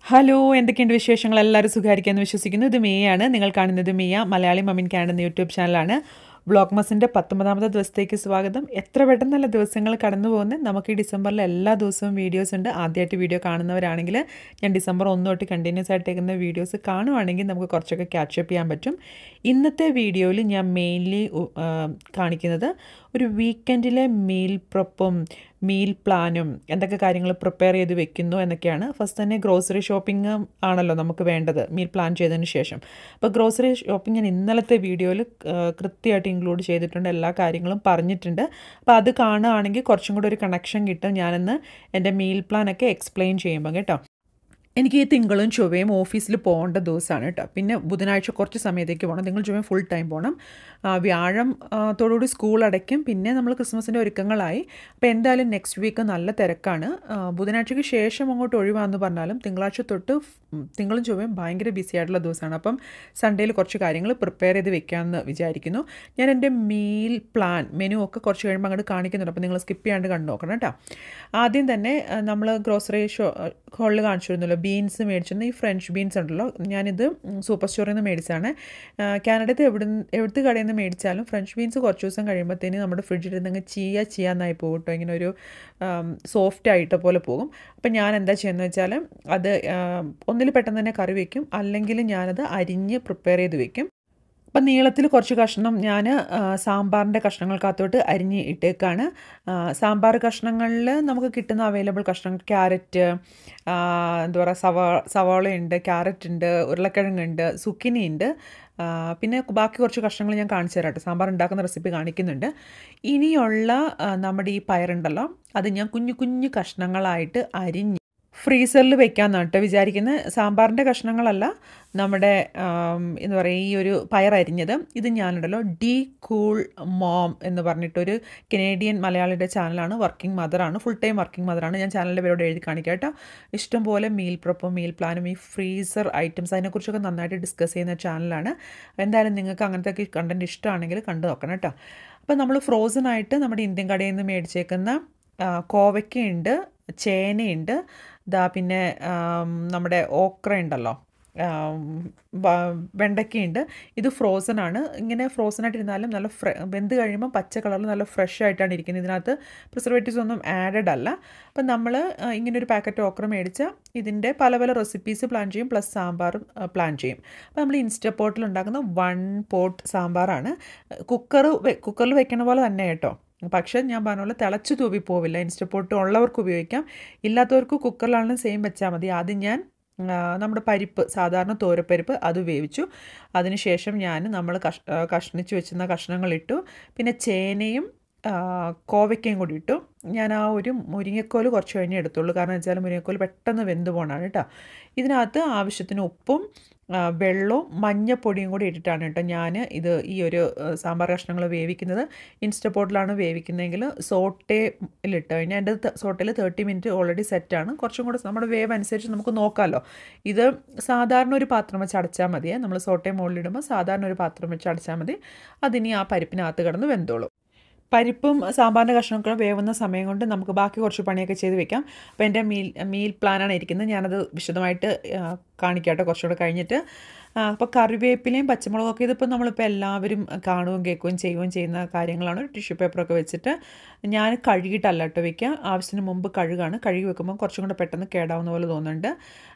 hello എന്തൊക്കെയുണ്ട് വിശേഷങ്ങൾ എല്ലാവരും സുഖമായിരിക്കുമെന്ന് വിശ്വസിക്കുന്നു ഇത് മിയയാണ് നിങ്ങൾ കാണുന്നത് മിയ മലയാളി മമ്മിൻ ക്യാൻ എന്ന യൂട്യൂബ് ചാനലാണ് വ്ളോഗ്മസിൻ്റെ പത്തൊമ്പതാമത്തെ ദിവസത്തേക്ക് സ്വാഗതം എത്ര പെട്ടെന്നല്ല ദിവസങ്ങൾ കടന്നു പോകുന്നത് നമുക്ക് ഈ ഡിസംബറിൽ എല്ലാ ദിവസവും വീഡിയോസ് ഉണ്ട് ആദ്യമായിട്ട് വീഡിയോ കാണുന്നവരാണെങ്കിൽ ഞാൻ ഡിസംബർ ഒന്ന് തൊട്ട് കണ്ടിന്യൂസ് ആയിട്ടേക്കുന്ന വീഡിയോസ് കാണുവാണെങ്കിൽ നമുക്ക് കുറച്ചൊക്കെ ക്യാച്ചപ്പ് ചെയ്യാൻ പറ്റും ഇന്നത്തെ വീഡിയോയിൽ ഞാൻ മെയിൻലി കാണിക്കുന്നത് ഒരു വീക്കെൻഡിലെ മീൽ പ്രൊപ്പും മീൽ പ്ലാനും എന്തൊക്കെ കാര്യങ്ങൾ പ്രിപ്പയർ ചെയ്ത് വെക്കുന്നു എന്നൊക്കെയാണ് ഫസ്റ്റ് തന്നെ ഗ്രോസറി ഷോപ്പിംഗ് ആണല്ലോ നമുക്ക് വേണ്ടത് മീൽ പ്ലാൻ ചെയ്തതിന് ശേഷം അപ്പോൾ ഗ്രോസറി ഷോപ്പിംഗ് ഞാൻ ഇന്നലത്തെ വീഡിയോയിൽ കൃത്യമായിട്ട് ഇൻക്ലൂഡ് ചെയ്തിട്ടുണ്ട് എല്ലാ കാര്യങ്ങളും പറഞ്ഞിട്ടുണ്ട് അപ്പോൾ അത് കാണുകയാണെങ്കിൽ കുറച്ചും കൂടെ ഒരു കണക്ഷൻ കിട്ടും ഞാനിന്ന് എൻ്റെ മീൽ പ്ലാനൊക്കെ എക്സ്പ്ലെയിൻ ചെയ്യുമ്പോൾ കേട്ടോ എനിക്ക് ഈ തിങ്കളും ചൊവ്വയും ഓഫീസിൽ പോകേണ്ട ദിവസമാണ് കേട്ടോ പിന്നെ ബുധനാഴ്ച കുറച്ച് സമയത്തേക്ക് പോകണം തിങ്കൾ ചൊവ്വയും ഫുൾ ടൈം പോകണം വ്യാഴം തോടുകൂടി സ്കൂൾ അടയ്ക്കും പിന്നെ നമ്മൾ ക്രിസ്മസിൻ്റെ ഒരുക്കങ്ങളായി അപ്പോൾ എന്തായാലും നെക്സ്റ്റ് വീക്ക് നല്ല തിരക്കാണ് ബുധനാഴ്ചയ്ക്ക് ശേഷം അങ്ങോട്ട് ഒഴിവാന്ന് പറഞ്ഞാലും തിങ്കളാഴ്ച തൊട്ട് തിങ്കളും ചൊവ്വയും ഭയങ്കര ബിസി ആയിട്ടുള്ള ദിവസമാണ് അപ്പം സൺഡേയിൽ കുറച്ച് കാര്യങ്ങൾ പ്രിപ്പയർ ചെയ്ത് വെക്കാമെന്ന് വിചാരിക്കുന്നു ഞാൻ എൻ്റെ മീൽ പ്ലാൻ മെനു ഒക്കെ കുറച്ച് കഴിയുമ്പോൾ അങ്ങോട്ട് കാണിക്കുന്നുണ്ട് അപ്പോൾ നിങ്ങൾ സ്കിപ്പ് ചെയ്യാണ്ട് കണ്ടു നോക്കണം കേട്ടോ ആദ്യം തന്നെ നമ്മൾ ഗ്രോസറി ഷോ ഹോളിൽ കാണിച്ചിരുന്നല്ലോ ബീൻസ് മേടിച്ചിരുന്നു ഈ ഫ്രഞ്ച് ബീൻസ് ഉണ്ടല്ലോ ഞാനിത് സൂപ്പർ സ്റ്റോറിൽ നിന്ന് മേടിച്ചാണ് കാനഡത്ത് എവിടെ എവിടുത്തെ കടയിൽ നിന്ന് മേടിച്ചാലും ഫ്രഞ്ച് ബീൻസ് കുറച്ച് ദിവസം കഴിയുമ്പോഴത്തേന് നമ്മുടെ ഫ്രിഡ്ജിൽ ഇരുന്നങ്ങ് ചീയ ചീയാന്നായി പോകും കേട്ടോ ഇങ്ങനെ ഒരു സോഫ്റ്റ് ആയിട്ട പോലെ പോകും അപ്പം ഞാൻ എന്താ ചെയ്യുന്നത് വെച്ചാൽ അത് ഒന്നിൽ പെട്ടെന്ന് തന്നെ കറി വയ്ക്കും അല്ലെങ്കിൽ ഞാനത് അരിഞ്ഞ് പ്രിപ്പയർ ചെയ്ത് വെക്കും അപ്പം നീളത്തിൽ കുറച്ച് കഷ്ണം ഞാൻ സാമ്പാറിൻ്റെ കഷ്ണങ്ങൾക്കകത്തോട്ട് അരിഞ്ഞ് ഇട്ടേക്കാണ് സാമ്പാർ കഷ്ണങ്ങളിൽ നമുക്ക് കിട്ടുന്ന അവൈലബിൾ കഷ്ണങ്ങൾ ക്യാരറ്റ് എന്താ പറയുക സവാ സവാളയുണ്ട് ക്യാരറ്റ് ഉണ്ട് ഉരുളക്കിഴങ്ങുണ്ട് സുക്കിനി ഉണ്ട് പിന്നെ ബാക്കി കുറച്ച് കഷ്ണങ്ങൾ ഞാൻ കാണിച്ചു തരാം കേട്ടോ സാമ്പാർ ഉണ്ടാക്കുന്ന റെസിപ്പി കാണിക്കുന്നുണ്ട് ഇനിയുള്ള നമ്മുടെ ഈ പയറുണ്ടല്ലോ അത് ഞാൻ കുഞ്ഞു കുഞ്ഞു കഷ്ണങ്ങളായിട്ട് അരിഞ്ഞ് ഫ്രീസറിൽ വെക്കാമെന്നാണ് കേട്ടോ വിചാരിക്കുന്നത് സാമ്പാറിൻ്റെ കഷ്ണങ്ങളല്ല നമ്മുടെ എന്താ പറയുക ഈ ഒരു പയറരിഞ്ഞത് ഇത് ഞാനുണ്ടല്ലോ ഡി കൂൾ മോം എന്ന് പറഞ്ഞിട്ടൊരു കനേഡിയൻ മലയാളിയുടെ ചാനലാണ് വർക്കിംഗ് മദറാണ് ഫുൾ ടൈം വർക്കിംഗ് മദറാണ് ഞാൻ ചാനലിൻ്റെ പേരോട് എഴുതി കാണിക്കാം കേട്ടോ ഇഷ്ടംപോലെ മീൽ പ്രൊപ്പും മീൽ പ്ലാനും ഈ ഫ്രീസർ ഐറ്റംസ് അതിനെക്കുറിച്ചൊക്കെ നന്നായിട്ട് ഡിസ്കസ് ചെയ്യുന്ന ചാനലാണ് എന്തായാലും നിങ്ങൾക്ക് അങ്ങനത്തെ കണ്ടൻറ്റ് ഇഷ്ടമാണെങ്കിൽ കണ്ടു നോക്കണം കേട്ടോ അപ്പോൾ നമ്മൾ ഫ്രോസൺ ആയിട്ട് നമ്മുടെ ഇന്ത്യൻ കടയിൽ നിന്ന് മേടിച്ചേക്കുന്ന കോവയ്ക്കയുണ്ട് ചേനയുണ്ട് ദാ പിന്നെ നമ്മുടെ ഓക്ര ഉണ്ടല്ലോ വെണ്ടയ്ക്കയുണ്ട് ഇത് ഫ്രോസൺ ആണ് ഇങ്ങനെ ഫ്രോസൺ ആയിട്ടിരുന്നാലും നല്ല ഫ്രെ വെന്ത് കഴിയുമ്പോൾ പച്ച കളറിൽ നല്ല ഫ്രഷ് ആയിട്ടാണ് ഇരിക്കുന്നത് ഇതിനകത്ത് പ്രിസർവേറ്റീവ്സ് ഒന്നും ആഡഡ് അല്ല അപ്പം നമ്മൾ ഇങ്ങനെ ഒരു പാക്കറ്റ് ഓക്ര മേടിച്ചാൽ ഇതിൻ്റെ പല പല റെസിപ്പീസ് പ്ലാൻ ചെയ്യും പ്ലസ് സാമ്പാറും പ്ലാൻ ചെയ്യും അപ്പോൾ നമ്മൾ ഇൻസ്റ്റപ്പോട്ടിൽ ഉണ്ടാക്കുന്ന വൺ പോട്ട് സാമ്പാറാണ് കുക്കർ കുക്കറിൽ വെക്കണ പോലെ തന്നെ കേട്ടോ പക്ഷേ ഞാൻ പറഞ്ഞ പോലെ തിളച്ച് തൂവി പോവില്ല ഇൻസ്റ്റപ്പോട്ട് ഉള്ളവർക്ക് ഉപയോഗിക്കാം ഇല്ലാത്തവർക്ക് കുക്കറിലാണെങ്കിലും സെയിം വെച്ചാൽ മതി ആദ്യം ഞാൻ നമ്മുടെ പരിപ്പ് സാധാരണ തോരപ്പരിപ്പ് അത് വേവിച്ചു അതിനുശേഷം ഞാൻ നമ്മൾ കഷ് കഷ്ണിച്ച് വെച്ചിരുന്ന കഷ്ണങ്ങളിട്ടു പിന്നെ ചേനയും കോവയ്ക്കയും കൂടി ഇട്ടു ഞാൻ ആ ഒരു മുരിങ്ങക്കോൽ കുറച്ച് കഴിഞ്ഞേ എടുത്തുള്ളൂ കാരണം വെച്ചാൽ മുരിങ്ങക്കോൽ പെട്ടെന്ന് വെന്ത് പോകണമാണ് കേട്ടോ ഇതിനകത്ത് ആവശ്യത്തിന് ഉപ്പും വെള്ളവും മഞ്ഞപ്പൊടിയും കൂടി ഇട്ടിട്ടാണ് കേട്ടോ ഞാൻ ഇത് ഈ ഒരു സാമ്പാർ കഷ്ണങ്ങൾ വേവിക്കുന്നത് ഇൻസ്റ്റപ്പോട്ടിലാണ് വേവിക്കുന്നതെങ്കിൽ സോട്ടയിലിട്ട് കഴിഞ്ഞാൽ എൻ്റെ സോട്ടയിൽ തേർട്ടി മിനിറ്റ് ഓൾറെഡി സെറ്റാണ് കുറച്ചും കൂടെ നമ്മുടെ വേവ് അനുസരിച്ച് നമുക്ക് നോക്കാമല്ലോ ഇത് സാധാരണ ഒരു പാത്രം വെച്ച് അടച്ചാൽ മതിയേ നമ്മൾ സോട്ടയെ മുകളിലിടുമ്പോൾ സാധാരണ ഒരു പാത്രം വെച്ച് അടച്ചാൽ മതി അതിനി ആ പരിപ്പിനകത്ത് കിടന്ന് വെന്തോളും പരിപ്പും സാമ്പാറിൻ്റെ കഷ്ണമൊക്കെ വേവുന്ന സമയം കൊണ്ട് നമുക്ക് ബാക്കി കുറച്ച് പണിയൊക്കെ ചെയ്ത് വെക്കാം അപ്പോൾ എൻ്റെ മീൽ മീൽ പ്ലാനാണ് ഇരിക്കുന്നത് ഞാനത് വിശദമായിട്ട് കാണിക്കാട്ടെ കുറച്ചുകൂടെ കഴിഞ്ഞിട്ട് അപ്പോൾ കറിവേപ്പിലയും പച്ചമുളകൊക്കെ ഇതിപ്പോൾ നമ്മളിപ്പോൾ എല്ലാവരും കാണുകയും കേൾക്കുകയും ചെയ്യുകയും ചെയ്യുന്ന കാര്യങ്ങളാണ് ഒരു ടിഷ്യൂ പേപ്പറൊക്കെ വെച്ചിട്ട് ഞാൻ കഴുകിയിട്ടല്ല കേട്ടോ വെക്കുക ആവശ്യത്തിന് മുമ്പ് കഴുകാണ് കഴുകി വെക്കുമ്പോൾ കുറച്ചും കൂടെ പെട്ടെന്ന് കേടാവുന്ന പോലെ തോന്നുന്നുണ്ട്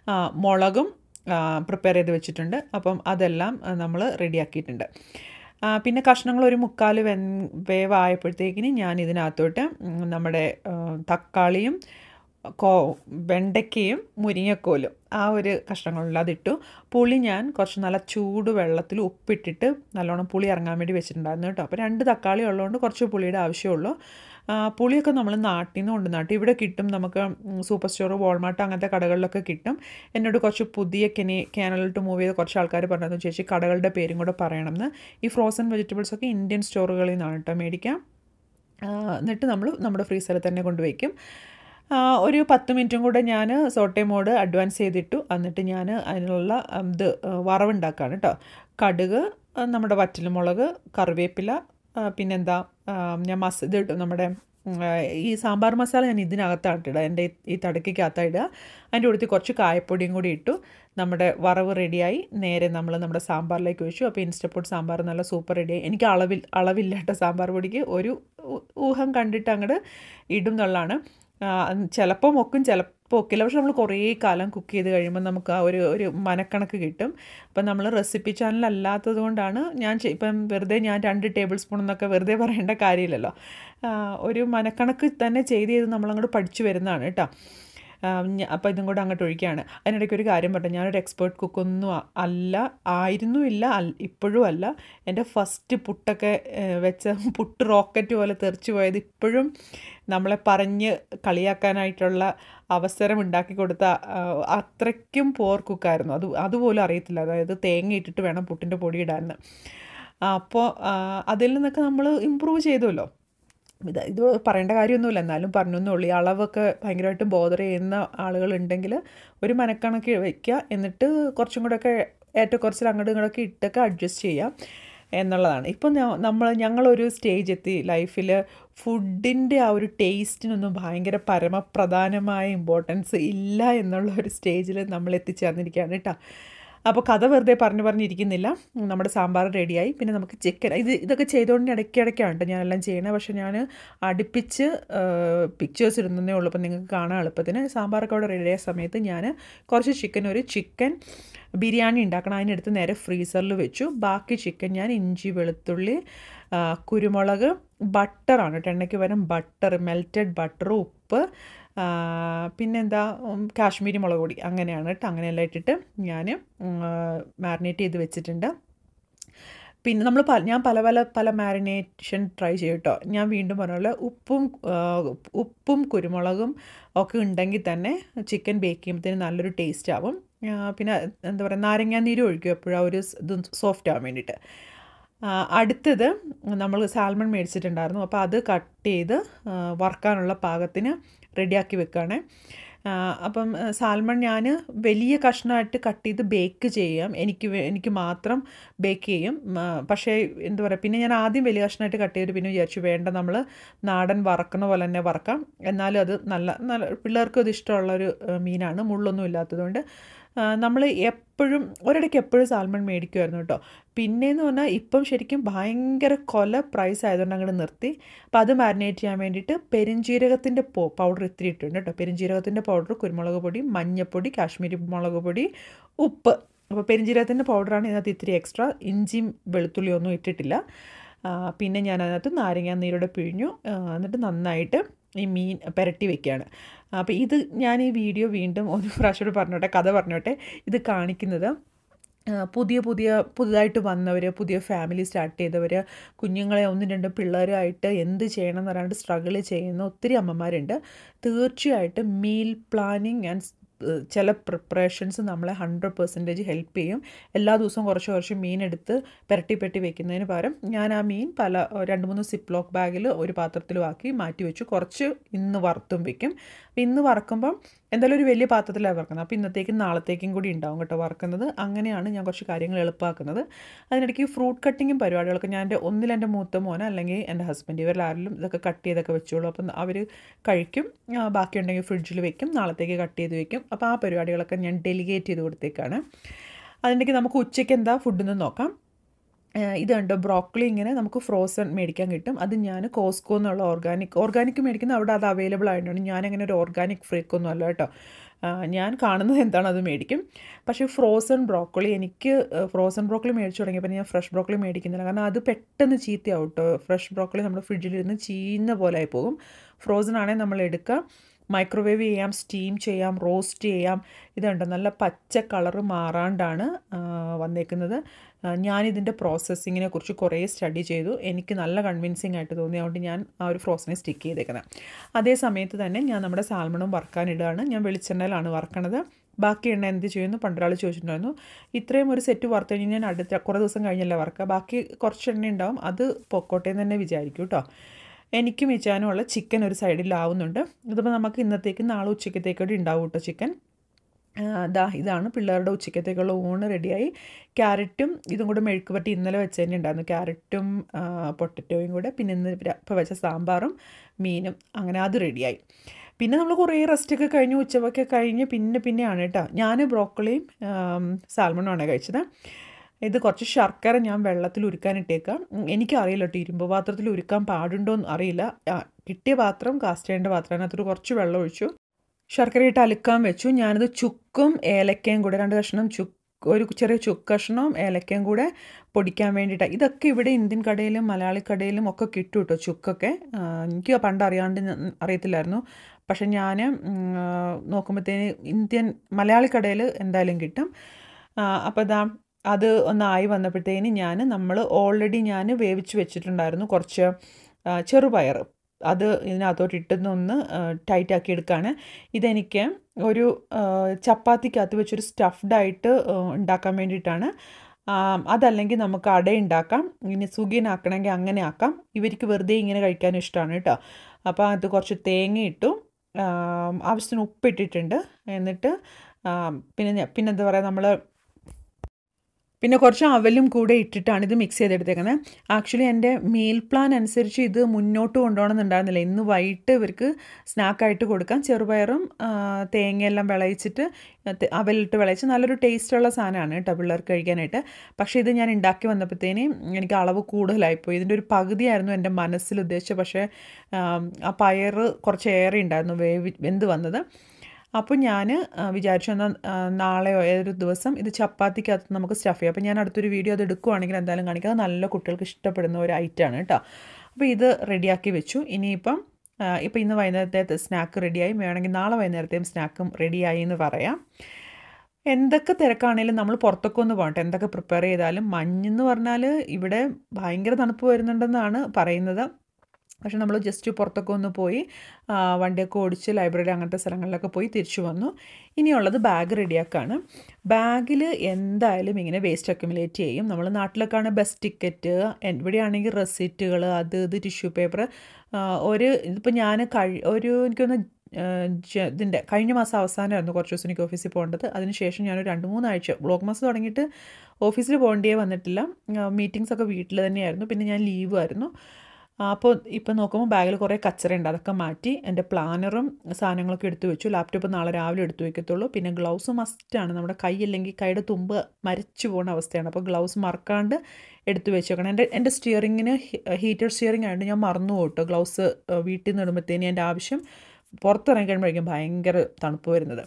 മുളകും പ്രിപ്പയർ ചെയ്ത് വെച്ചിട്ടുണ്ട് അപ്പം അതെല്ലാം നമ്മൾ റെഡിയാക്കിയിട്ടുണ്ട് പിന്നെ കഷ്ണങ്ങൾ ഒരു മുക്കാൽ വെ വേവായപ്പോഴത്തേക്കിന് ഞാൻ ഇതിനകത്തോട്ട് നമ്മുടെ തക്കാളിയും കോ വെണ്ടയ്ക്കയും മുരിങ്ങക്കോലും ആ ഒരു കഷ്ണങ്ങളിൽ അതിട്ടു പുളി ഞാൻ കുറച്ച് നല്ല ചൂട് വെള്ളത്തിൽ ഉപ്പിട്ടിട്ട് നല്ലോണം പുളി ഇറങ്ങാൻ വേണ്ടി വെച്ചിട്ടുണ്ടായിരുന്നു കേട്ടോ അപ്പോൾ രണ്ട് തക്കാളി ഉള്ളതുകൊണ്ട് കുറച്ച് പുളിയുടെ ആവശ്യമുള്ളൂ പുളിയൊക്കെ നമ്മൾ നാട്ടിൽ നിന്ന് കൊണ്ട് നാട്ടി ഇവിടെ കിട്ടും നമുക്ക് സൂപ്പർ സ്റ്റോർ വാൾമാർട്ട് അങ്ങനത്തെ കടകളിലൊക്കെ കിട്ടും എന്നോട് കുറച്ച് പുതിയ കെനി കാനലിട്ട് മൂവ് ചെയ്ത കുറച്ച് ആൾക്കാർ പറഞ്ഞു ചേച്ചി കടകളുടെ പേരും കൂടെ പറയണമെന്ന് ഈ ഫ്രോസൺ വെജിറ്റബിൾസൊക്കെ ഇന്ത്യൻ സ്റ്റോറുകളിൽ നിന്നാണ് കേട്ടോ മേടിക്കാം എന്നിട്ട് നമ്മൾ നമ്മുടെ ഫ്രീസറിൽ തന്നെ കൊണ്ടുവയ്ക്കും ഒരു പത്ത് മിനിറ്റും കൂടെ ഞാൻ സോട്ടെ മോഡ് അഡ്വാൻസ് ചെയ്തിട്ടു എന്നിട്ട് ഞാൻ അതിനുള്ള ഇത് വറവുണ്ടാക്കുകയാണ് കേട്ടോ കടുക് നമ്മുടെ വറ്റൽമുളക് കറിവേപ്പില പിന്നെന്താ ഞാൻ മസ് ഇത് ഇട്ടു നമ്മുടെ ഉം, ആ, ഈ സാമ്പാർ മസാല ഞാൻ ഇതിനകത്താണ് ഇടുക എൻ്റെ ഈ- ഈ തടക്കയ്ക്കകത്താണ് ഇടുക അതിൻ്റെ കൂട്ടത്തിൽ കുറച്ച് കായപ്പൊടിയും കൂടി ഇട്ടു നമ്മുടെ വറവ് റെഡിയായി നേരെ നമ്മൾ നമ്മുടെ സാമ്പാറിലേക്ക് ഒഴിച്ചു അപ്പോൾ ഇൻസ്റ്റപ്പോട്ട് സാമ്പാർ നല്ല സൂപ്പർ റെഡിയായി എനിക്ക് അളവിൽ അളവില്ലാത്ത സാമ്പാർ പൊടിക്ക് ഒരു ഊ- ഊഹം കണ്ടിട്ട് അങ്ങോട്ട് ഇടും എന്നുള്ളതാണ് ചിലപ്പോൾ മൊക്കും ചിലപ്പോൾ ഒക്കില്ല പക്ഷെ നമ്മൾ കുറേ കാലം കുക്ക് ചെയ്ത് കഴിയുമ്പോൾ നമുക്ക് ആ ഒരു ഒരു മനക്കണക്ക് കിട്ടും അപ്പം നമ്മൾ റെസിപ്പി ചാനൽ അല്ലാത്തത് കൊണ്ടാണ് ഞാൻ ചെ- ഇപ്പം വെറുതെ ഞാൻ രണ്ട് ടേബിൾ സ്പൂൺ എന്നൊക്കെ വെറുതെ പറയേണ്ട കാര്യമില്ലല്ലോ ആ, ഒരു മനക്കണക്ക് തന്നെ ചെയ്ത് ചെയ്ത് നമ്മളങ്ങോട്ട് പഠിച്ചു വരുന്നതാണ് കേട്ടോ അപ്പോൾ ഇതും കൂടെ അങ്ങോട്ട് ഒഴിക്കുകയാണ് അതിനിടയ്ക്ക് ഒരു കാര്യം പറഞ്ഞു ഞാനൊരു എക്സ്പേർട്ട് കുക്കൊന്നും അ- അല്ല ആയിരുന്നു ഇല്ല അൽ- ഇപ്പോഴും അല്ല എൻ്റെ ഫസ്റ്റ് പുട്ടൊക്കെ ഏഹ്, വെച്ച പുട്ട് റോക്കറ്റ് പോലെ തെറിച്ചു പോയത് ഇപ്പോഴും നമ്മളെ പറഞ്ഞ് കളിയാക്കാനായിട്ടുള്ള അവസരം ഉണ്ടാക്കി കൊടുത്ത ആ, അത്രയ്ക്കും പോർ കുക്കായിരുന്നു അത് അതുപോലും അറിയത്തില്ല അതായത് തേങ്ങ ഇട്ടിട്ട് വേണം പുട്ടിൻ്റെ പൊടി ഇടാൻ അപ്പോൾ അതിൽ നിന്നൊക്കെ നമ്മൾ ഇമ്പ്രൂവ് ചെയ്തുവല്ലോ ഇത് ഇത് പറയേണ്ട കാര്യമൊന്നുമില്ല എന്നാലും പറഞ്ഞൊന്നുള്ളൂ ഈ അളവൊക്കെ ഭയങ്കരമായിട്ട് ബോധർ ചെയ്യുന്ന ആളുകളുണ്ടെങ്കിൽ ഒരു മനക്കണക്ക് വയ്ക്കുക എന്നിട്ട് കുറച്ചും കൂടെയൊക്കെ ഏറ്റക്കുറച്ചിൽ അങ്ങോട്ടും ഇങ്ങോട്ടൊക്കെ ഇട്ടൊക്കെ അഡ്ജസ്റ്റ് ചെയ്യാം എന്നുള്ളതാണ് ഇപ്പം നമ്മൾ ഞങ്ങളൊരു സ്റ്റേജ് എത്തി ലൈഫിൽ ഫുഡിൻ്റെ ആ ഒരു ടേസ്റ്റിനൊന്നും ഭയങ്കര പരമപ്രധാനമായ ഇമ്പോർട്ടൻസ് ഇല്ല എന്നുള്ള ഒരു സ്റ്റേജിൽ നമ്മൾ എത്തിച്ചേർന്നിരിക്കുകയാണ് കേട്ടോ അപ്പോൾ കഥ വെറുതെ പറഞ്ഞു പറഞ്ഞിരിക്കുന്നില്ല നമ്മുടെ സാമ്പാർ റെഡിയായി പിന്നെ നമുക്ക് ചിക്കൻ ഇത് ഇതൊക്കെ ചെയ്തുകൊണ്ട് ഇടയ്ക്കിടയ്ക്കാണ് കേട്ടോ ഞാനെല്ലാം ചെയ്യണത് പക്ഷേ ഞാൻ അടുപ്പിച്ച് പിക്ചേഴ്സ് ഇടുന്നതേ ഉള്ളൂ അപ്പോൾ നിങ്ങൾക്ക് കാണാൻ എളുപ്പത്തിന് സാമ്പാറൊക്കെ അവിടെ റെഡിയായ സമയത്ത് ഞാൻ കുറച്ച് ചിക്കൻ ഒരു ചിക്കൻ ബിരിയാണി ഉണ്ടാക്കണം അതിനെടുത്ത് നേരെ ഫ്രീസറിൽ വെച്ചു ബാക്കി ചിക്കൻ ഞാൻ ഇഞ്ചി വെളുത്തുള്ളി ആ, കുരുമുളക് ബട്ടറാണ് കേട്ടോ എണ്ണയ്ക്ക് പകരം ബട്ടർ മെൽറ്റഡ് ബട്ടർ ഉപ്പ് ആ, പിന്നെന്താ ഉം, കാശ്മീരി മുളക് പൊടി അങ്ങനെയാണ് കേട്ടോ അങ്ങനെയെല്ലാം ഇട്ടിട്ട് ഞാൻ മാരിനേറ്റ് ചെയ്ത് വെച്ചിട്ടുണ്ട് പിന്നെ നമ്മൾ പല ഞാൻ പല പല പല മാരിനേഷൻ ട്രൈ ചെയ്യും കേട്ടോ ഞാൻ വീണ്ടും പറഞ്ഞ പോലെ ഉപ്പും ആ, ഉപ്പും കുരുമുളകും ഒക്കെ ഉണ്ടെങ്കിൽ തന്നെ ചിക്കൻ ബേക്ക് ചെയ്യുമ്പോഴത്തേന് നല്ലൊരു ടേസ്റ്റ് ആവും ആ, പിന്നെ എന്താ പറയുക നാരങ്ങാനീര് ഒഴിക്കും എപ്പോഴും ആ ഒരു സ് ഇത് സോഫ്റ്റ് ആവാൻ വേണ്ടിയിട്ട് ആ, അടുത്തത് നമ്മൾ സാൽമൺ മേടിച്ചിട്ടുണ്ടായിരുന്നു അപ്പോൾ അത് കട്ട് ചെയ്ത് ആ, വറുക്കാനുള്ള പാകത്തിന് റെഡിയാക്കി വെക്കുകയാണ് ആ, അപ്പം ആ, സാൽമൺ ഞാൻ വലിയ കഷ്ണമായിട്ട് കട്ട് ചെയ്ത് ബേക്ക് ചെയ്യാം എനിക്ക് വേ- എനിക്ക് മാത്രം ബേക്ക് ചെയ്യും ആ, പക്ഷേ എന്താ പറയുക പിന്നെ ഞാൻ ആദ്യം വലിയ കഷ്ണമായിട്ട് കട്ട് ചെയ്തിട്ട് പിന്നെ വിചാരിച്ചു വേണ്ട നമ്മൾ നാടൻ വറക്കുന്ന പോലെ തന്നെ വറക്കാം എന്നാലും അത് നല്ല നല്ല പിള്ളേർക്കും അത് ഇഷ്ടമുള്ളൊരു ആ, മീനാണ് മുള്ളൊന്നും ഇല്ലാത്തതുകൊണ്ട് നമ്മൾ എപ്പോഴും ഒരിടയ്ക്ക് എപ്പോഴും സാൽമൺ മേടിക്കുമായിരുന്നു കേട്ടോ പിന്നെയെന്ന് പറഞ്ഞാൽ ഇപ്പം ശരിക്കും ഭയങ്കര കൊല പ്രൈസ് ആയതുകൊണ്ട് അങ്ങോട്ട് നിർത്തി അപ്പം അത് മാരിനേറ്റ് ചെയ്യാൻ വേണ്ടിയിട്ട് പെരുംജീരകത്തിൻ്റെ പോ പൗഡർ ഇത്തിരി ഇട്ടിട്ടുണ്ട് കേട്ടോ പെരുംജീരകത്തിൻ്റെ പൗഡർ കുരുമുളക് പൊടി മഞ്ഞൾപ്പൊടി കാശ്മീരി മുളക് പൊടി ഉപ്പ് അപ്പോൾ പെരുംജീരകത്തിൻ്റെ പൗഡറാണ് ഇതിനകത്ത് ഇത്തിരി എക്സ്ട്രാ ഇഞ്ചിയും വെളുത്തുള്ളിയും ഒന്നും ഇട്ടിട്ടില്ല ആ, പിന്നെ ഞാൻ അതിനകത്ത് നാരങ്ങ നീരോടെ പിഴിഞ്ഞു ആ, എന്നിട്ട് നന്നായിട്ട് ഈ മീൻ പുരട്ടി വെക്കുകയാണ് അപ്പോൾ ഇത് ഞാൻ ഈ വീഡിയോ വീണ്ടും ഒരു പ്രാവശ്യം കൂടി പറഞ്ഞോട്ടെ കഥ പറഞ്ഞോട്ടെ ഇത് കാണിക്കുന്നത് ആ, പുതിയ പുതിയ പുതുതായിട്ട് വന്നവർ പുതിയ ഫാമിലി സ്റ്റാർട്ട് ചെയ്തവർ കുഞ്ഞുങ്ങളെ ഒന്നും രണ്ടും പിള്ളേരുമായിട്ട് എന്ത് ചെയ്യണം എന്ന് പറയാണ്ട് സ്ട്രഗിൾ ചെയ്യുന്ന ഒത്തിരി അമ്മമാരുണ്ട് തീർച്ചയായിട്ടും മീൽ പ്ലാനിങ് ആൻഡ് ചില പ്രിപ്പറേഷൻസ് നമ്മളെ ഹൺഡ്രഡ് പെർസെൻറ്റേജ് ഹെൽപ്പ് ചെയ്യും എല്ലാ ദിവസവും കുറച്ച് കുറച്ച് മീൻ എടുത്ത് പുരട്ടി പെട്ടി വെക്കുന്നതിന് പകരം ഞാൻ ആ മീൻ പല രണ്ട് മൂന്ന് സിപ്പ് ലോക്ക് ബാഗിൽ ഒരു പാത്രത്തിലും ആക്കി മാറ്റി വെച്ചു കുറച്ച് ഇന്ന് വറുത്തും വെക്കും അപ്പോൾ ഇന്ന് വറക്കുമ്പം എന്തായാലും ഒരു വലിയ പാത്രത്തിലാണ് വറക്കുന്നത് അപ്പോൾ ഇന്നത്തേക്കും നാളത്തേക്കും കൂടി ഉണ്ടാവും കേട്ടോ വറക്കുന്നത് അങ്ങനെയാണ് ഞാൻ കുറച്ച് കാര്യങ്ങൾ എളുപ്പമാക്കുന്നത് അതിനിടയ്ക്ക് ഫ്രൂട്ട് കട്ടിങ്ങും പരിപാടികളൊക്കെ ഞാൻ എൻ്റെ ഒന്നിൽ എൻ്റെ മൂത്ത മോന അല്ലെങ്കിൽ എൻ്റെ ഹസ്ബൻഡ് ഇവരിൽ ആരെങ്കിലും ഇതൊക്കെ കട്ട് ചെയ്തൊക്കെ വെച്ചോളൂ അപ്പം അവർ കഴിക്കും ആ, ബാക്കിയുണ്ടെങ്കിൽ ഫ്രിഡ്ജിൽ വെക്കും നാളത്തേക്ക് കട്ട് ചെയ്ത് വെക്കും അപ്പോൾ ആ പരിപാടികളൊക്കെ ഞാൻ ഡെലിഗേറ്റ് ചെയ്ത് കൊടുത്തേക്കാണ് അതിനിടയ്ക്ക് നമുക്ക് ഉച്ചയ്ക്ക് എന്താ ഫുഡെന്ന് നോക്കാം ഏഹ് ഇത് കണ്ടോ ബ്രോക്കലി ഇങ്ങനെ നമുക്ക് ഫ്രോസൺ മേടിക്കാൻ കിട്ടും അത് ഞാൻ കോസ്കോ എന്നുള്ള ഓർഗാനിക് ഓർഗാനിക് മേടിക്കുന്ന അവിടെ അത് അവൈലബിൾ ആയതുകൊണ്ട് ഞാൻ അങ്ങനെ ഒരു ഓർഗാനിക് ഫ്രീക്കൊന്നും അല്ല കേട്ടോ ആ, ഞാൻ കാണുന്നത് എന്താണ് അത് മേടിക്കും പക്ഷേ ഫ്രോസൺ ബ്രോക്കലി എനിക്ക് ഫ്രോസൺ ബ്രോക്കലി മേടിച്ചു തുടങ്ങിയപ്പോൾ ഞാൻ ഫ്രഷ് ബ്രോക്കലി മേടിക്കുന്നില്ല കാരണം അത് പെട്ടെന്ന് ചീത്തയാവും കേട്ടോ ഫ്രഷ് ബ്രോക്കലി നമ്മുടെ ഫ്രിഡ്ജിലിരുന്ന് ചീഞ്ഞ പോലെ ആയി പോകും ഫ്രോസൺ ആണെങ്കിൽ നമ്മൾ എടുക്കുക മൈക്രോവേവ് ചെയ്യാം സ്റ്റീം ചെയ്യാം റോസ്റ്റ് ചെയ്യാം ഇതുണ്ട് നല്ല പച്ച കളറ് മാറാണ്ടാണ് ആ, വന്നേക്കുന്നത് ആ, ഞാനിതിൻ്റെ പ്രോസസ്സിങ്ങിനെ കുറിച്ച് കുറേ സ്റ്റഡി ചെയ്തു എനിക്ക് നല്ല കൺവിൻസിങ് ആയിട്ട് തോന്നി അതുകൊണ്ട് ഞാൻ ആ ഒരു ഫ്രോസനെ സ്റ്റിക്ക് ചെയ്തേക്കുന്നത് അതേ സമയത്ത് തന്നെ ഞാൻ നമ്മുടെ സാൽമണും വറുക്കാനിടുകയാണ് ഞാൻ വെളിച്ചെണ്ണയിലാണ് വറക്കണത് ബാക്കി എണ്ണ എന്ത് ചെയ്യുന്നു പണ്ടൊരാൾ ചോദിച്ചിട്ടുണ്ടായിരുന്നു ഇത്രയും ഒരു സെറ്റ് വറുത്ത് കഴിഞ്ഞ് ഞാൻ അടുത്ത കുറേ ദിവസം കഴിഞ്ഞല്ലേ വറക്കുക ബാക്കി കുറച്ച് എണ്ണ ഉണ്ടാവും അത് പൊക്കോട്ടെ എന്ന് തന്നെ വിചാരിക്കും കേട്ടോ എനിക്കും ഇച്ചാനും ഉള്ള ചിക്കൻ ഒരു സൈഡിൽ ആവുന്നുണ്ട് ഇതിപ്പോൾ നമുക്ക് ഇന്നത്തേക്ക് നാളെ ഉച്ചക്കത്തേക്കൂടി ഉണ്ടാവും കേട്ടോ ചിക്കൻ ആ, ദാ ഇതാണ് പിള്ളേരുടെ ഉച്ചക്കത്തേക്കുള്ള ഊണ് റെഡിയായി ക്യാരറ്റും ഇതും കൂടെ മെഴുക്ക് പറ്റി ഇന്നലെ വെച്ച് തന്നെ ഉണ്ടായിരുന്നു ക്യാരറ്റും പൊട്ടറ്റോയും കൂടെ പിന്നെ ഇന്ന് ഇപ്പോൾ വെച്ച സാമ്പാറും മീനും അങ്ങനെ അത് റെഡിയായി പിന്നെ നമ്മൾ കുറേ റെസ്റ്റൊക്കെ കഴിഞ്ഞ് ഉച്ചവൊക്കെ കഴിഞ്ഞ് പിന്നെ പിന്നെയാണ് കേട്ടോ ഞാൻ ബ്രോക്കളിയും സാൽമണുമാണ് കഴിച്ചത് ഇത് കുറച്ച് ശർക്കര ഞാൻ വെള്ളത്തിൽ ഉരുക്കാൻ ഇട്ടേക്കാം ഉം, എനിക്കറിയില്ല കേട്ടോ ഇരുമ്പ് പാത്രത്തിൽ ഉരുക്കാൻ പാടുണ്ടോ എന്ന് അറിയില്ല ആ, കിട്ടിയ പാത്രം കാസ്റ്റേൻ്റെ പാത്രം അതിനകത്തൊരു കുറച്ച് വെള്ളം ഒഴിച്ചു ശർക്കര ഇട്ട് അലുക്കാൻ വെച്ചു ഞാനത് ചുക്കും ഏലക്കയും കൂടെ രണ്ട് കഷ്ണം ചുക്ക് ഒരു ചെറിയ ചുക്ക് കഷ്ണവും ഏലക്കയും കൂടെ പൊടിക്കാൻ വേണ്ടിയിട്ടാണ് ഇതൊക്കെ ഇവിടെ ഇന്ത്യൻ കടയിലും മലയാളി കടയിലും ഒക്കെ കിട്ടും കേട്ടോ ചുക്കൊക്കെ ആ, എനിക്ക് പണ്ട് അറിയാണ്ട് ഞാൻ അറിയത്തില്ലായിരുന്നു പക്ഷെ ഞാൻ നോക്കുമ്പോഴത്തേന് ഇന്ത്യൻ മലയാളി കടയിൽ എന്തായാലും കിട്ടും അപ്പോൾ ഇതാ അത് ഒന്നായി വന്നപ്പോഴത്തേന് ഞാൻ നമ്മൾ ഓൾറെഡി ഞാൻ വേവിച്ച് വെച്ചിട്ടുണ്ടായിരുന്നു കുറച്ച് ആ, ചെറുപയർ അത് ഇതിനകത്തോട്ട് ഇട്ടുന്നൊന്ന് ടൈറ്റാക്കി എടുക്കുകയാണ് ഇതെനിക്ക് ഒരു ആ, ചപ്പാത്തിക്കകത്ത് വെച്ചൊരു സ്റ്റഫ്ഡായിട്ട് ഉണ്ടാക്കാൻ വേണ്ടിയിട്ടാണ് ആ, അതല്ലെങ്കിൽ നമുക്ക് അട ഉണ്ടാക്കാം ഇനി സുഖിയനാക്കണമെങ്കിൽ അങ്ങനെ ആക്കാം ഇവർക്ക് വെറുതെ ഇങ്ങനെ കഴിക്കാൻ ഇഷ്ടമാണ് കേട്ടോ അപ്പോൾ അത് കുറച്ച് തേങ്ങ ഇട്ടു ആ, ആവശ്യത്തിന് ഉപ്പിട്ടിട്ടുണ്ട് എന്നിട്ട് ആ, പിന്നെ ഞാൻ- പിന്നെ എന്താ പറയുക നമ്മൾ പിന്നെ കുറച്ച് അവലും കൂടെ ഇട്ടിട്ടാണ് ഇത് മിക്സ് ചെയ്തെടുത്തേക്കുന്നത് ആക്ച്വലി എൻ്റെ മീൽ പ്ലാൻ അനുസരിച്ച് ഇത് മുന്നോട്ട് കൊണ്ടുപോകണമെന്നുണ്ടായിരുന്നില്ല ഇന്ന് വൈകിട്ട് ഇവർക്ക് സ്നാക്കായിട്ട് കൊടുക്കാം ചെറുപയറും ആ, തേങ്ങയെല്ലാം വിളയിച്ചിട്ട് തെ- അവലിട്ട് വിളയിച്ച് നല്ലൊരു ടേസ്റ്റുള്ള സാധനമാണ് കേട്ടോ പിള്ളേർക്ക് കഴിക്കാനായിട്ട് പക്ഷേ ഇത് ഞാൻ ഉണ്ടാക്കി വന്നപ്പോഴത്തേന് എനിക്ക് അളവ് കൂടുതലായിപ്പോയി ഇതിൻ്റെ ഒരു പകുതിയായിരുന്നു എൻ്റെ മനസ്സിൽ ഉദ്ദേശിച്ചത് പക്ഷേ ആം, ആ പയർ കുറച്ച് ഏറെ ഉണ്ടായിരുന്നു വേവി വെന്ത് വന്നത് അപ്പോൾ ഞാൻ വിചാരിച്ചു എന്നാൽ നാളെയോ ഏതൊരു ദിവസം ഇത് ചപ്പാത്തിക്കകത്ത് നമുക്ക് സ്റ്റഫ് ചെയ്യാം അപ്പോൾ ഞാൻ അടുത്തൊരു വീഡിയോ അത് എടുക്കുവാണെങ്കിൽ എന്തായാലും കാണിക്കാം അത് നല്ല കുട്ടികൾക്ക് ഇഷ്ടപ്പെടുന്ന ഒരു ഐറ്റമാണ് കേട്ടോ അപ്പോൾ ഇത് റെഡിയാക്കി വെച്ചു ഇനിയിപ്പം ആ, ഇപ്പോൾ ഇന്ന് വൈകുന്നേരത്തെ സ്നാക്ക് റെഡിയായി വേണമെങ്കിൽ നാളെ വൈകുന്നേരത്തെയും സ്നാക്കും റെഡിയായി എന്ന് പറയാം എന്തൊക്കെ തിരക്കാണേലും നമ്മൾ പുറത്തൊക്കെ ഒന്ന് പോകട്ടെ എന്തൊക്കെ പ്രിപ്പയർ ചെയ്താലും മഞ്ഞെന്ന് പറഞ്ഞാൽ ഇവിടെ ഭയങ്കര തണുപ്പ് വരുന്നുണ്ടെന്നാണ് പറയുന്നത് പക്ഷെ നമ്മൾ ജസ്റ്റ് പുറത്തൊക്കെ ഒന്ന് പോയി ആ, വണ്ടിയൊക്കെ ഓടിച്ച് ലൈബ്രറി അങ്ങനത്തെ സ്ഥലങ്ങളിലൊക്കെ പോയി തിരിച്ചു വന്നു ഇനിയുള്ളത് ബാഗ് റെഡിയാക്കാണ് ബാഗിൽ എന്തായാലും ഇങ്ങനെ വേസ്റ്റ് അക്യുമുലേറ്റ് ചെയ്യും നമ്മൾ നാട്ടിലൊക്കെ ആണ് ബസ് ടിക്കറ്റ് ഇവിടെയാണെങ്കിൽ റെസിറ്റുകൾ അത് ഇത് ടിഷ്യൂ പേപ്പർ ഒരു ഇതിപ്പോൾ ഞാൻ കഴി ഒരു എനിക്കൊന്ന് ഇതിൻ്റെ കഴിഞ്ഞ മാസം അവസാനമായിരുന്നു കുറച്ച് ദിവസം എനിക്ക് ഓഫീസിൽ പോകേണ്ടത് അതിനുശേഷം ഞാൻ രണ്ട് മൂന്നാഴ്ച ബ്ലോക്ക് മാസം തുടങ്ങിയിട്ട് ഓഫീസിൽ പോകേണ്ടിയേ വന്നിട്ടില്ല മീറ്റിങ്സ് ഒക്കെ വീട്ടിൽ തന്നെയായിരുന്നു പിന്നെ ഞാൻ ലീവ് ആയിരുന്നു അപ്പോൾ ഇപ്പം നോക്കുമ്പോൾ ബാഗിൽ കുറേ കച്ചറയുണ്ട് അതൊക്കെ മാറ്റി എൻ്റെ പ്ലാനറും സാധനങ്ങളൊക്കെ എടുത്തു വെച്ചു ലാപ്ടോപ്പ് നാളെ രാവിലെ എടുത്തു വയ്ക്കത്തുള്ളൂ പിന്നെ ഗ്ലൗസ് മസ്റ്റാണ് നമ്മുടെ കൈ അല്ലെങ്കിൽ കൈയുടെ തുമ്പ് മരച്ചു പോകുന്ന അവസ്ഥയാണ് അപ്പോൾ ഗ്ലൗസ് മറക്കാണ്ട് എടുത്തു വെച്ചേക്കണം എൻ്റെ എൻ്റെ സ്റ്റിയറിങ്ങിന് ഹീറ്റഡ് സ്റ്റിയറിംഗ് ആയതുകൊണ്ട് ഞാൻ മറന്നു പോട്ടോ ഗ്ലൗസ് വീട്ടിൽ നിന്ന് ഇടുമ്പോഴത്തേന് എൻ്റെ ആവശ്യം പുറത്തിറങ്ങി കഴിയുമ്പോഴേക്കും ഭയങ്കര തണുപ്പ് വരുന്നത്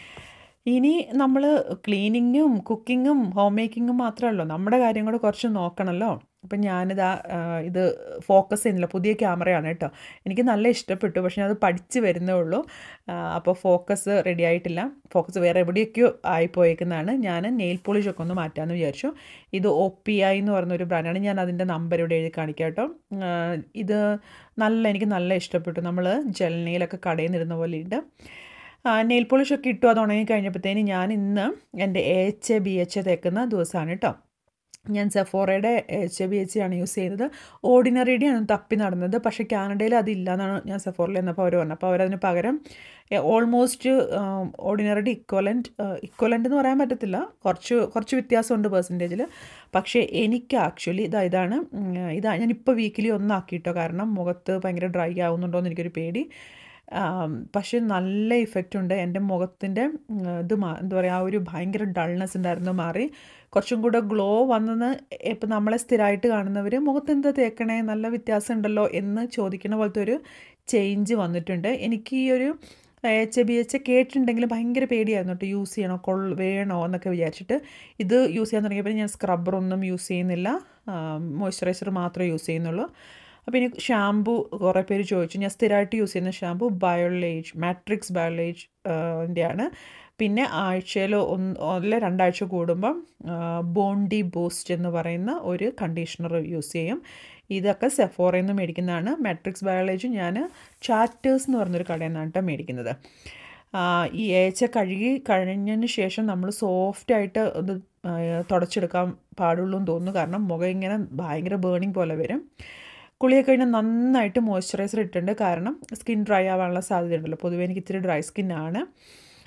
ഇനി നമ്മൾ ക്ലീനിങ്ങും കുക്കിങ്ങും ഹോം മേക്കിങ്ങും മാത്രമല്ലോ നമ്മുടെ കാര്യം കൂടെ കുറച്ച് നോക്കണമല്ലോ അപ്പം ഞാനിതാ ആ, ഇത് ഫോക്കസ് ചെയ്യുന്നില്ല പുതിയ ക്യാമറയാണ് കേട്ടോ എനിക്ക് നല്ല ഇഷ്ടപ്പെട്ടു പക്ഷേ അത് പഠിച്ച് വരുന്നേ ഉള്ളൂ ആ, അപ്പോൾ ഫോക്കസ് റെഡി ആയിട്ടില്ല ഫോക്കസ് വേറെ എവിടെയൊക്കെയോ ആയിപ്പോയേക്കുന്നതാണ് ഞാൻ നെയിൽ പോളിഷ് ഒക്കെ ഒന്ന് മാറ്റാമെന്ന് വിചാരിച്ചു ഇത് ഒ പി ഐ എന്ന് പറഞ്ഞൊരു ബ്രാൻഡാണ് ഞാൻ അതിൻ്റെ നമ്പർ ഇവിടെ എഴുതി കാണിക്കാം കേട്ടോ ആ, ഇത് നല്ല എനിക്ക് നല്ല ഇഷ്ടപ്പെട്ടു നമ്മൾ ജെൽ നെയിലൊക്കെ കടയിൽ നിന്ന് ഇടുന്ന പോലെ ഉണ്ട് നെയിൽ പോളിഷ് ഒക്കെ ഇട്ടു അത് ഉണങ്ങി കഴിഞ്ഞപ്പോഴത്തേന് ഞാൻ ഇന്ന് എൻ്റെ A H A B H A തേക്കുന്ന ദിവസമാണ് കേട്ടോ ഞാൻ സെഫോറയുടെ എച്ച് എ ബി എച്ച് ആണ് യൂസ് ചെയ്തത് ഓർഡിനറിയുടെയാണ് തപ്പി നടന്നത് പക്ഷേ കാനഡയിൽ അതില്ല എന്നാണ് ഞാൻ സെഫോറിൽ എന്നപ്പോൾ അവർ പറഞ്ഞത് അപ്പോൾ അവരതിന് പകരം ഓൾമോസ്റ്റ് ഓർഡിനറിയുടെ ഇക്വലൻറ്റ് ഇക്വലൻ്റ് എന്ന് പറയാൻ പറ്റത്തില്ല കുറച്ച് കുറച്ച് വ്യത്യാസമുണ്ട് പെർസെൻറ്റേജിൽ പക്ഷേ എനിക്ക് ആക്ച്വലി ഇതാ ഇതാണ് ഉം, ഇതാ ഞാനിപ്പോൾ വീക്കിലി ഒന്നാക്കിയിട്ടോ കാരണം മുഖത്ത് ഭയങ്കര ഡ്രൈ ആവുന്നുണ്ടോ എന്ന് എനിക്കൊരു പേടി ആം, പക്ഷേ നല്ല ഇഫക്റ്റ് ഉണ്ട് എൻ്റെ മുഖത്തിൻ്റെ ഉം, ഇത് മാ എന്താ പറയുക ആ ഒരു ഭയങ്കര ഡൾനെസ് ഉണ്ടായിരുന്നു മാറി കുറച്ചും കൂടെ ഗ്ലോ വന്നെന്ന് ഇപ്പം നമ്മളെ സ്ഥിരമായിട്ട് കാണുന്നവർ മുഖത്ത് എന്താ തേക്കണേ നല്ല വ്യത്യാസം ഉണ്ടല്ലോ എന്ന് ചോദിക്കണ പോലത്തെ ഒരു ചേഞ്ച് വന്നിട്ടുണ്ട് എനിക്ക് ഈ ഒരു എച്ച് ബി എച്ച് കേട്ടിട്ടുണ്ടെങ്കിൽ ഭയങ്കര പേടിയായിരുന്നു കേട്ടോ യൂസ് ചെയ്യണോ കൊൾ വേണോ എന്നൊക്കെ വിചാരിച്ചിട്ട് ഇത് യൂസ് ചെയ്യാൻ തുടങ്ങിയപ്പോൾ ഞാൻ സ്ക്രബ്ബറൊന്നും യൂസ് ചെയ്യുന്നില്ല മോയ്സ്ചറൈസർ മാത്രമേ യൂസ് ചെയ്യുന്നുള്ളൂ അപ്പോൾ ഇനി ഷാമ്പു കുറേ പേര് ചോദിച്ചു ഞാൻ സ്ഥിരമായിട്ട് യൂസ് ചെയ്യുന്ന ഷാമ്പു ബയോളേജ് മാട്രിക്സ് ബയോളേജ് ൻ്റെയാണ് പിന്നെ ആഴ്ചയിൽ ഒന്ന് അല്ല രണ്ടാഴ്ച കൂടുമ്പം ബോണ്ടി ബൂസ്റ്റ് എന്ന് പറയുന്ന ഒരു കണ്ടീഷണർ യൂസ് ചെയ്യും ഇതൊക്കെ സെഫോറയിൽ നിന്ന് മേടിക്കുന്നതാണ് മാട്രിക്സ് ബയോളജി ഞാൻ ചാറ്റേഴ്സ് എന്ന് പറഞ്ഞൊരു കടയിൽ നിന്നാണ് കേട്ടോ മേടിക്കുന്നത് ആ, ഈ ഏച്ച കഴുകി കഴിഞ്ഞതിന് ശേഷം നമ്മൾ സോഫ്റ്റായിട്ട് ഇത് ആ, തുടച്ചെടുക്കാൻ പാടുള്ളൂ എന്ന് തോന്നുന്നു കാരണം മുഖം ഇങ്ങനെ ഭയങ്കര ബേണിംഗ് പോലെ വരും കുളിയൊക്കെ കഴിഞ്ഞാൽ നന്നായിട്ട് മോയ്സ്ചറൈസർ ഇട്ടിട്ടുണ്ട് കാരണം സ്കിൻ ഡ്രൈ ആവാനുള്ള സാധ്യതയുണ്ടല്ലോ പൊതുവേ എനിക്ക് ഇത്തിരി ഡ്രൈ സ്കിന്നാണ്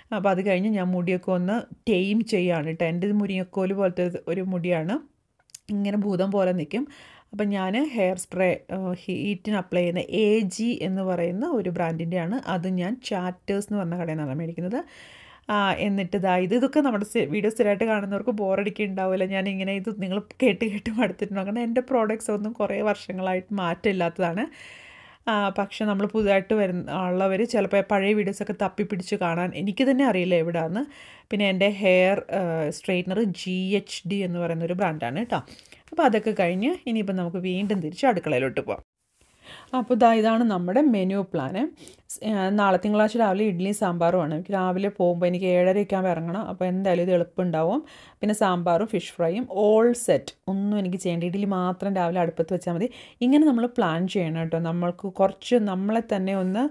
അപ്പോൾ അത് കഴിഞ്ഞ് ഞാൻ മുടിയൊക്കെ ഒന്ന് ടെയിം ചെയ്യാണ് കേട്ടോ എൻ്റെ ഇത് മുരിങ്ങക്കോല് പോലത്തെ ഒരു മുടിയാണ് ഇങ്ങനെ ഭൂതം പോലെ നിൽക്കും അപ്പം ഞാൻ ഹെയർ സ്പ്രേ ഹീറ്റിന് അപ്ലൈ ചെയ്യുന്ന എ ജി എന്ന് പറയുന്ന ഒരു ബ്രാൻഡിൻ്റെയാണ് അത് ഞാൻ ചാറ്റേഴ്സ് എന്ന് പറഞ്ഞ കടയിൽ നിന്നാണ് മേടിക്കുന്നത് എന്നിട്ട് ഇതാ ഇത് ഇതൊക്കെ നമ്മുടെ വീഡിയോ സ്ഥിരമായിട്ട് കാണുന്നവർക്ക് ബോറടിക്കുക ഉണ്ടാവില്ല ഞാൻ ഇങ്ങനെ ഇത് നിങ്ങൾ കേട്ട് കേട്ട് മടുത്തിട്ടുണ്ടോ കാരണം എൻ്റെ പ്രോഡക്റ്റ്സ് ഒന്നും കുറേ വർഷങ്ങളായിട്ട് മാറ്റമില്ലാത്തതാണ് പക്ഷെ നമ്മൾ പുതുതായിട്ട് വരുന്ന ഉള്ളവർ ചിലപ്പോൾ പഴയ വീഡിയോസൊക്കെ തപ്പിപ്പിടിച്ച് കാണാൻ എനിക്ക് തന്നെ അറിയില്ല എവിടെയാണെന്ന് പിന്നെ എൻ്റെ hair straightener G H D എന്ന് പറയുന്ന ഒരു ബ്രാൻഡാണ് കേട്ടോ അപ്പോൾ അതൊക്കെ കഴിഞ്ഞ് ഇനിയിപ്പോൾ നമുക്ക് വീണ്ടും തിരിച്ച് അടുക്കളയിലോട്ട് പോകാം അപ്പോൾ ഇതാ ഇതാണ് നമ്മുടെ മെനു പ്ലാന് നാളെ തിങ്കളാഴ്ച രാവിലെ ഇഡ്ഡലിയും സാമ്പാറുമാണ് എനിക്ക് രാവിലെ പോകുമ്പോൾ എനിക്ക് ഏഴരയൊക്കെ ആകുമ്പോൾ ഇറങ്ങണം അപ്പോൾ എന്തായാലും ഇത് എളുപ്പമുണ്ടാവും പിന്നെ സാമ്പാറും ഫിഷ് ഫ്രൈയും ഓൾ സെറ്റ് ഒന്നും എനിക്ക് ചെയ്യേണ്ട ഇഡ്ഡലി മാത്രം രാവിലെ അടുപ്പത്ത് വെച്ചാൽ മതി ഇങ്ങനെ നമ്മൾ പ്ലാൻ ചെയ്യണം കേട്ടോ നമ്മൾക്ക് കുറച്ച് നമ്മളെ തന്നെ ഒന്ന്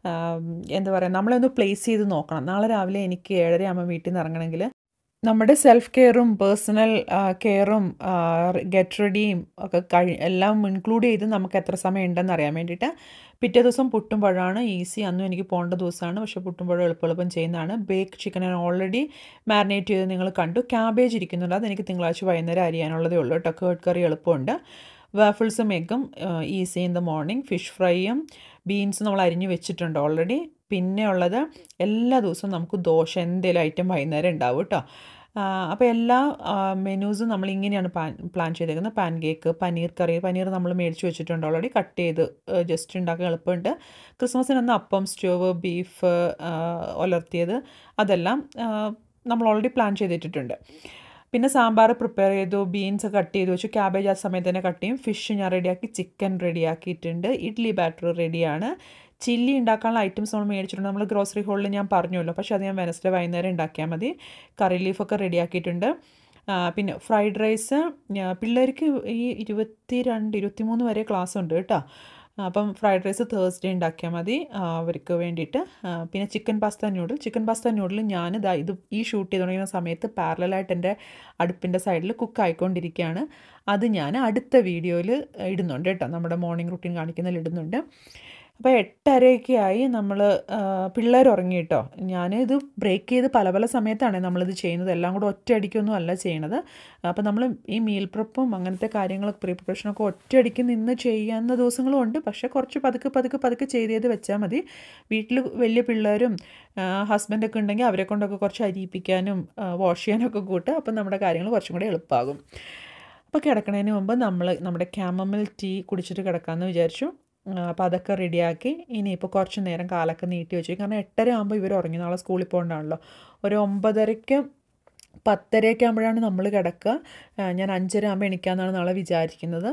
എന്താ പറയുക നമ്മളെ ഒന്ന് പ്ലേസ് ചെയ്ത് നോക്കണം നാളെ രാവിലെ എനിക്ക് ഏഴര ആകുമ്പോൾ വീട്ടിൽ നിന്ന് ഇറങ്ങണമെങ്കിൽ നമ്മുടെ സെൽഫ് കെയറും പേഴ്സണൽ കെയറും ഗെറ്റ് റെഡിയും ഒക്കെ കഴി എല്ലാം ഇൻക്ലൂഡ് ചെയ്ത് നമുക്ക് എത്ര സമയം ഉണ്ടെന്ന് അറിയാൻ വേണ്ടിയിട്ട് പിറ്റേ ദിവസം പുട്ടും പഴമാണ് ഈസി അന്നും എനിക്ക് പോകേണ്ട ദിവസമാണ് പക്ഷേ പുട്ടും പഴം എളുപ്പം എളുപ്പം ചെയ്യുന്നതാണ് ബേക്ക് ചിക്കൻ ഞാൻ ഓൾറെഡി മാരിനേറ്റ് ചെയ്ത് നിങ്ങൾ കണ്ടു ക്യാബേജ് ഇരിക്കുന്നുണ്ട് അത് എനിക്ക് തിങ്കളാഴ്ച വൈകുന്നേരം അരിയാനുള്ളതേ ഉള്ളൂ കേട്ടോ കേർഡ് കറി എളുപ്പമുണ്ട് വാഫിൾസും എഗ്ഗും easy in the morning fish ഫ്രൈയും ബീൻസ് നമ്മൾ അരിഞ്ഞ് വെച്ചിട്ടുണ്ട് ഓൾറെഡി പിന്നെ ഉള്ളത് എല്ലാ ദിവസവും നമുക്ക് ദോശ എന്തെങ്കിലും ഐറ്റം വൈകുന്നേരം ഉണ്ടാവും കേട്ടോ അപ്പോൾ എല്ലാ മെനൂസും നമ്മൾ ഇങ്ങനെയാണ് പ്ലാൻ പ്ലാൻ ചെയ്തേക്കുന്നത് pancake paneer curry paneer നമ്മൾ മേടിച്ച് വെച്ചിട്ടുണ്ട് ഓൾറെഡി കട്ട് ചെയ്ത് ജസ്റ്റ് ഉണ്ടാക്കാൻ എളുപ്പമുണ്ട് ക്രിസ്മസിന് അന്ന് അപ്പം സ്റ്റോവ് ബീഫ് ഉലർത്തിയത് അതെല്ലാം നമ്മൾ ഓൾറെഡി പ്ലാൻ ചെയ്തിട്ടുണ്ട് പിന്നെ സാമ്പാർ പ്രിപ്പയർ ചെയ്തു ബീൻസ് കട്ട് ചെയ്ത് വെച്ചു ക്യാബേജ് ആ സമയത്ത് തന്നെ കട്ട് ചെയ്യും ഫിഷ് ഞാൻ റെഡിയാക്കി ചിക്കൻ റെഡിയാക്കിയിട്ടുണ്ട് ഇഡ്ഡലി ബാറ്റർ റെഡിയാണ് ചില്ലി ഉണ്ടാക്കാനുള്ള ഐറ്റംസ് നമ്മൾ മേടിച്ചിട്ടുണ്ട് നമ്മൾ ഗ്രോസറി ഹോളിൽ ഞാൻ പറഞ്ഞല്ലോ പക്ഷേ അത് ഞാൻ വെനസ്ഡേ വൈകുന്നേരം ഉണ്ടാക്കിയാൽ മതി കറി ലീഫൊക്കെ റെഡിയാക്കിയിട്ടുണ്ട് പിന്നെ ഫ്രൈഡ് റൈസ് പിള്ളേർക്ക് ഈ ഇരുപത്തി രണ്ട് ഇരുപത്തി മൂന്ന് വരെ ക്ലാസ് ഉണ്ട് കേട്ടോ അപ്പം ഫ്രൈഡ് റൈസ് തേഴ്സ്ഡേ ഉണ്ടാക്കിയാൽ മതി അവർക്ക് വേണ്ടിയിട്ട് പിന്നെ chicken pasta noodle chicken pasta noodle ഞാൻ ഇതാ ഇത് ഈ ഷൂട്ട് ചെയ്ത് തുടങ്ങിയ സമയത്ത് പാരലായിട്ട് എൻ്റെ അടുപ്പിൻ്റെ സൈഡിൽ കുക്ക് ആയിക്കൊണ്ടിരിക്കുകയാണ് അത് ഞാൻ അടുത്ത വീഡിയോയിൽ ഇടുന്നുണ്ട് കേട്ടോ നമ്മുടെ മോർണിംഗ് റുട്ടീൻ കാണിക്കുന്നതിൽ ഇടുന്നുണ്ട് അപ്പോൾ എട്ടരയൊക്കെ ആയി നമ്മൾ പിള്ളേർ ഉറങ്ങി കേട്ടോ ഞാനിത് ബ്രേക്ക് ചെയ്ത് പല പല സമയത്താണ് നമ്മളിത് ചെയ്യുന്നത് എല്ലാം കൂടെ ഒറ്റയടിക്കൊന്നും അല്ല ചെയ്യണത് അപ്പോൾ നമ്മൾ ഈ മീൽ പ്രപ്പും അങ്ങനത്തെ കാര്യങ്ങളൊക്കെ പ്രീ പ്രിപ്പറേഷനൊക്കെ ഒറ്റയടിക്ക് നിന്ന് ചെയ്യാവുന്ന ദിവസങ്ങളും ഉണ്ട് പക്ഷേ കുറച്ച് പതുക്കെ പതുക്കെ പതുക്കെ ചെയ്ത് ചെയ്ത് വെച്ചാൽ മതി വീട്ടിൽ വലിയ പിള്ളേരും ഹസ്ബൻഡൊക്കെ ഉണ്ടെങ്കിൽ അവരെ കൊണ്ടൊക്കെ കുറച്ച് അരിയിപ്പിക്കാനും വാഷ് ചെയ്യാനൊക്കെ കൂട്ടുക അപ്പം നമ്മുടെ കാര്യങ്ങൾ കുറച്ചും കൂടെ എളുപ്പമാകും അപ്പോൾ കിടക്കുന്നതിന് മുമ്പ് നമ്മൾ നമ്മുടെ ക്യാമമിൽ ടീ കുടിച്ചിട്ട് കിടക്കാമെന്ന് വിചാരിച്ചു അപ്പോൾ അതൊക്കെ റെഡിയാക്കി ഇനിയിപ്പോൾ കുറച്ച് നേരം കാലൊക്കെ നീട്ടി വെച്ചു കാരണം എട്ടര ആകുമ്പോൾ ഇവർ ഉറങ്ങി നാളെ സ്കൂളിൽ പോകണ്ടാണല്ലോ ഒരു ഒമ്പതരയ്ക്ക് പത്തരയൊക്കെ ആകുമ്പോഴാണ് നമ്മൾ കിടക്കുക ഞാൻ അഞ്ചര ആകുമ്പോൾ എണിക്കാമെന്നാണ് നാളെ വിചാരിക്കുന്നത്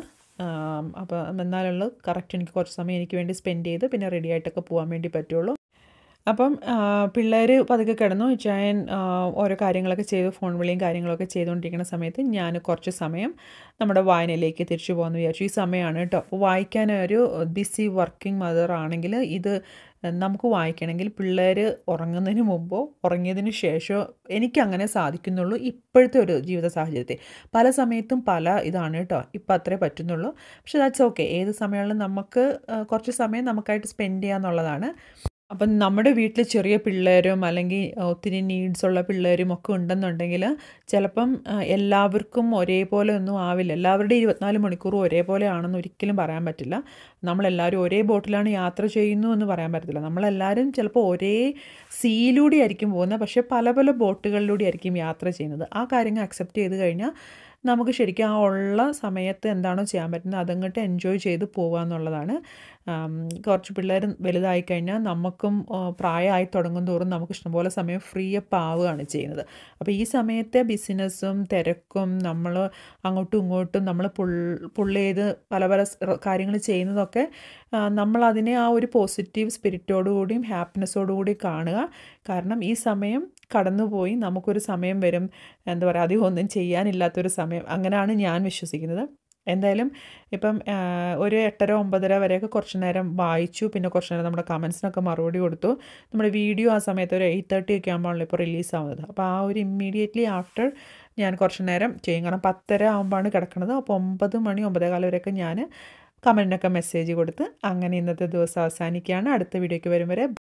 അപ്പോൾ എന്നാലുള്ള കറക്റ്റ് എനിക്ക് കുറച്ച് സമയം എനിക്ക് വേണ്ടി സ്പെൻഡ് ചെയ്ത് പിന്നെ റെഡി ആയിട്ടൊക്കെ പോകാൻ വേണ്ടി പറ്റുള്ളൂ അപ്പം പിള്ളേർ പതുക്കെ കിടന്നു ചായൻ ഓരോ കാര്യങ്ങളൊക്കെ ചെയ്ത് ഫോൺ വിളിയും കാര്യങ്ങളൊക്കെ ചെയ്തുകൊണ്ടിരിക്കുന്ന സമയത്ത് ഞാൻ കുറച്ച് സമയം നമ്മുടെ വായനയിലേക്ക് തിരിച്ചു പോകാമെന്ന് വിചാരിച്ചു ഈ സമയമാണ് കേട്ടോ അപ്പോൾ വായിക്കാൻ ഒരു ബിസി വർക്കിംഗ് മദർ ആണെങ്കിൽ ഇത് നമുക്ക് വായിക്കണമെങ്കിൽ പിള്ളേർ ഉറങ്ങുന്നതിന് മുമ്പോ ഉറങ്ങിയതിന് ശേഷമോ എനിക്കങ്ങനെ സാധിക്കുന്നുള്ളൂ ഇപ്പോഴത്തെ ഒരു ജീവിത സാഹചര്യത്തിൽ പല സമയത്തും പല ഇതാണ് കേട്ടോ ഇപ്പം അത്രേ പറ്റുന്നുള്ളൂ പക്ഷെ ദാറ്റ്സ് ഓക്കെ ഏത് സമയങ്ങളിലും നമുക്ക് കുറച്ച് സമയം നമുക്കായിട്ട് സ്പെൻഡ് ചെയ്യാന്നുള്ളതാണ് അപ്പം നമ്മുടെ വീട്ടിൽ ചെറിയ പിള്ളേരും അല്ലെങ്കിൽ ഒത്തിരി നീഡ്സ് ഉള്ള പിള്ളേരും ഒക്കെ ഉണ്ടെന്നുണ്ടെങ്കിൽ ചിലപ്പം എല്ലാവർക്കും ഒരേപോലെ ഒന്നും ആവില്ല എല്ലാവരുടെയും ഇരുപത്തിനാല് മണിക്കൂറും ഒരേപോലെ ആണെന്ന് ഒരിക്കലും പറയാൻ പറ്റില്ല നമ്മളെല്ലാവരും ഒരേ ബോട്ടിലാണ് യാത്ര ചെയ്യുന്നു എന്ന് പറയാൻ പറ്റത്തില്ല നമ്മളെല്ലാവരും ചിലപ്പോൾ ഒരേ സീയിലൂടെ ആയിരിക്കും പോകുന്നത് പക്ഷേ പല പല ബോട്ടുകളിലൂടെ ആയിരിക്കും യാത്ര ചെയ്യുന്നത് ആ കാര്യങ്ങൾ അക്സെപ്റ്റ് ചെയ്ത് കഴിഞ്ഞാൽ നമുക്ക് ശരിക്കും ആ ഉള്ള സമയത്ത് എന്താണോ ചെയ്യാൻ പറ്റുന്നത് അതങ്ങോട്ട് എൻജോയ് ചെയ്ത് പോകുക എന്നുള്ളതാണ് കുറച്ച് പിള്ളേർ വലുതായി കഴിഞ്ഞാൽ നമുക്കും പ്രായമായി തുടങ്ങും തോറും നമുക്ക് ഇഷ്ടംപോലെ സമയം ഫ്രീ അപ്പ് ആവുകയാണ് ചെയ്യുന്നത് അപ്പോൾ ഈ സമയത്തെ ബിസിനസ്സും തിരക്കും നമ്മൾ അങ്ങോട്ടും ഇങ്ങോട്ടും നമ്മൾ പുൾ പുള്ള് ചെയ്ത് പല പല കാര്യങ്ങൾ ചെയ്യുന്നതൊക്കെ നമ്മൾ അതിനെ ആ ഒരു പോസിറ്റീവ് സ്പിരിറ്റോടുകൂടിയും ഹാപ്പിനെസ്സോടുകൂടി കാണുക കാരണം ഈ സമയം കടന്നുപോയി നമുക്കൊരു സമയം വരും എന്താ പറയുക അധികം ഒന്നും ചെയ്യാനില്ലാത്തൊരു സമയം അങ്ങനെയാണ് ഞാൻ വിശ്വസിക്കുന്നത് എന്തായാലും ഇപ്പം ഒരു എട്ടര ഒമ്പതര വരെയൊക്കെ കുറച്ച് നേരം വായിച്ചു പിന്നെ കുറച്ച് നേരം നമ്മുടെ കമൻസിനൊക്കെ മറുപടി കൊടുത്തു നമ്മുടെ വീഡിയോ ആ സമയത്ത് ഒരു എയ്റ്റ് തേർട്ടി ഒക്കെ ആകുമ്പോഴാണല്ലോ ഇപ്പോൾ റിലീസ് ആവുന്നത് അപ്പോൾ ആ ഒരു ഇമ്മീഡിയറ്റ്ലി ആഫ്റ്റർ ഞാൻ കുറച്ച് നേരം ചെയ്യും കാരണം പത്തര ആകുമ്പോഴാണ് കിടക്കുന്നത് അപ്പോൾ ഒമ്പത് മണി ഒമ്പതേകാലം വരെയൊക്കെ ഞാൻ കമൻറ്റിനൊക്കെ മെസ്സേജ് കൊടുത്ത് അങ്ങനെ ഇന്നത്തെ ദിവസം അവസാനിക്കുകയാണ് അടുത്ത വീഡിയോയ്ക്ക് വരും വരെ